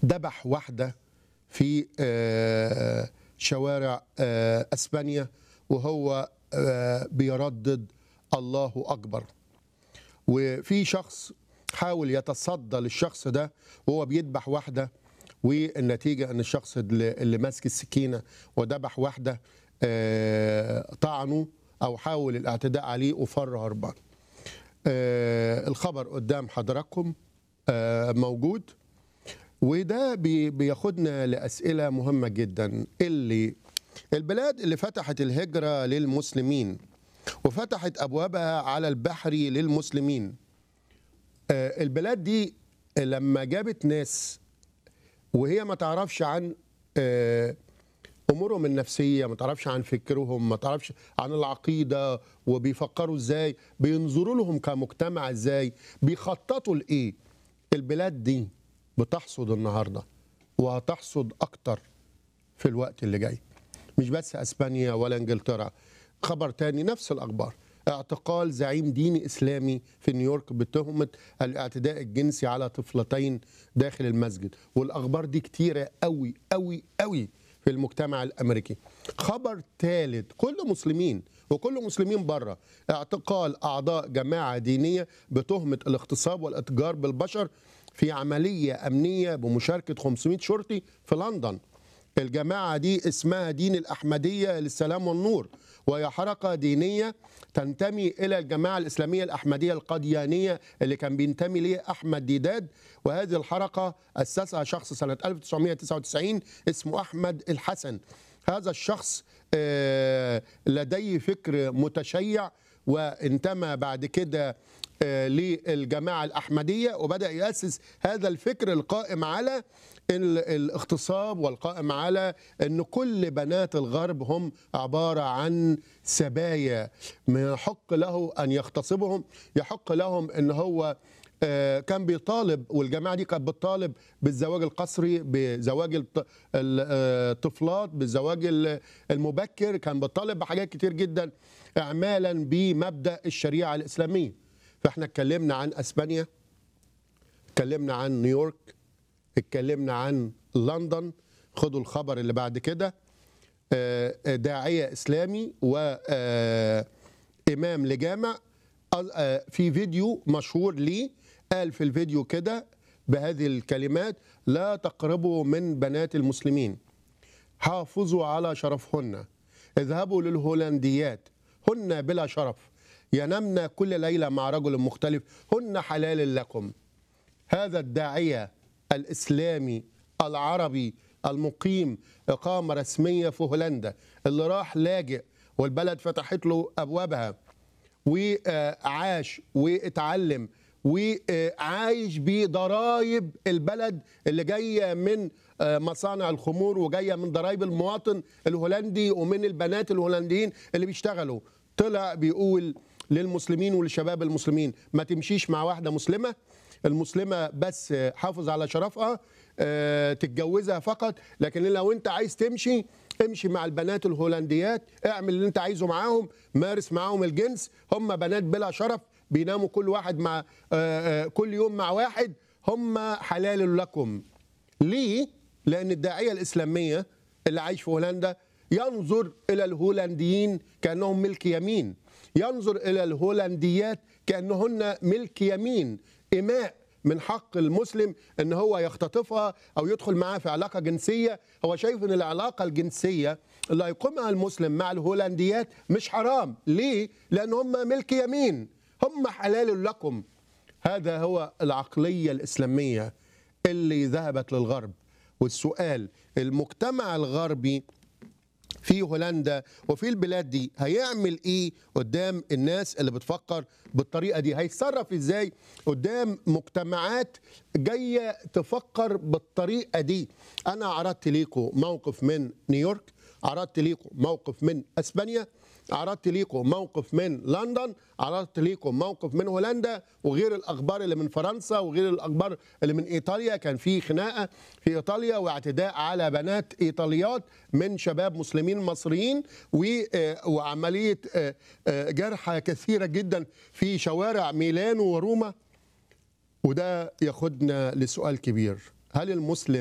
ذبح واحده في آه، شوارع آه، اسبانيا وهو آه، بيردد الله اكبر وفي شخص حاول يتصدى للشخص ده وهو بيذبح واحده والنتيجه ان الشخص اللي اللي ماسك السكينه وذبح واحده آه، طعنه او حاول الاعتداء عليه وفر هربان. آه، الخبر قدام حضراتكم آه، موجود وده بي- بياخدنا لاسئله مهمه جدا اللي البلاد اللي فتحت الهجره للمسلمين وفتحت ابوابها على البحر للمسلمين آه، البلاد دي لما جابت ناس وهي ما تعرفش عن آه، امورهم النفسيه ما تعرفش عن فكرهم ما تعرفش عن العقيده وبيفكروا ازاي بينظروا لهم كمجتمع ازاي بيخططوا لايه البلاد دي بتحصد النهارده وهتحصد اكتر في الوقت اللي جاي مش بس اسبانيا ولا انجلترا خبر تاني نفس الاخبار اعتقال زعيم ديني اسلامي في نيويورك بتهمه الاعتداء الجنسي على طفلتين داخل المسجد والاخبار دي كتيره قوي قوي قوي في المجتمع الامريكي خبر ثالث كل مسلمين وكل مسلمين بره اعتقال اعضاء جماعه دينيه بتهمه الاغتصاب والاتجار بالبشر في عمليه امنيه بمشاركه 500 شرطي في لندن الجماعة دي اسمها دين الأحمدية للسلام والنور وهي حركة دينية تنتمي إلى الجماعة الإسلامية الأحمدية القديانية اللي كان بينتمي ليه أحمد ديداد وهذه الحركة أسسها شخص سنة 1999 اسمه أحمد الحسن هذا الشخص آه، لديه فكر متشيع وانتمى بعد كده آه، للجماعة الأحمدية وبدأ يأسس هذا الفكر القائم على ال- الاغتصاب والقائم على أن كل بنات الغرب هم عبارة عن سبايا ما يحق له أن يغتصبهم يحق لهم أن هو آه، كان بيطالب والجماعه دي كانت بتطالب بالزواج القسري بزواج الط- ال- آه، الطفلات بالزواج ال- المبكر كان بيطالب بحاجات كتير جدا اعمالا بمبدا الشريعه الاسلاميه فاحنا اتكلمنا عن اسبانيا اتكلمنا عن نيويورك اتكلمنا عن لندن خدوا الخبر اللي بعد كده آه، آه، داعيه اسلامي وامام لجامع آه، في فيديو مشهور ليه قال في الفيديو كده بهذه الكلمات لا تقربوا من بنات المسلمين حافظوا على شرفهن اذهبوا للهولنديات هن بلا شرف ينمن كل ليلة مع رجل مختلف هن حلال لكم هذا الداعية الإسلامي العربي المقيم إقامة رسمية في هولندا اللي راح لاجئ والبلد فتحت له أبوابها وعاش واتعلم وعايش بضرايب البلد اللي جايه من مصانع الخمور وجايه من ضرايب المواطن الهولندي ومن البنات الهولنديين اللي بيشتغلوا طلع بيقول للمسلمين وللشباب المسلمين ما تمشيش مع واحده مسلمه المسلمه بس حافظ على شرفها آه، تتجوزها فقط لكن لو انت عايز تمشي امشي مع البنات الهولنديات اعمل اللي انت عايزه معاهم مارس معاهم الجنس هم بنات بلا شرف بيناموا كل واحد مع آه، آه، كل يوم مع واحد هم حلال لكم ليه؟ لأن الداعية الإسلامية اللي عايش في هولندا ينظر إلى الهولنديين كأنهم ملك يمين ينظر إلى الهولنديات كأنهن ملك يمين إماء من حق المسلم ان هو يختطفها او يدخل معاها في علاقه جنسيه هو شايف ان العلاقه الجنسيه اللي هيقومها المسلم مع الهولنديات مش حرام ليه لان هم ملك يمين هم حلال لكم هذا هو العقليه الاسلاميه اللي ذهبت للغرب والسؤال المجتمع الغربي في هولندا وفي البلاد دي هيعمل ايه قدام الناس اللي بتفكر بالطريقه دي هيتصرف ازاي قدام مجتمعات جايه تفكر بالطريقه دي انا عرضت ليكم موقف من نيويورك عرضت ليكم موقف من اسبانيا عرضت ليكم موقف من لندن عرضت ليكم موقف من هولندا وغير الاخبار اللي من فرنسا وغير الاخبار اللي من ايطاليا كان في خناقه في ايطاليا واعتداء على بنات ايطاليات من شباب مسلمين مصريين و- آه، وعمليه آه، آه، جرحى كثيره جدا في شوارع ميلانو وروما وده ياخدنا لسؤال كبير هل المسلم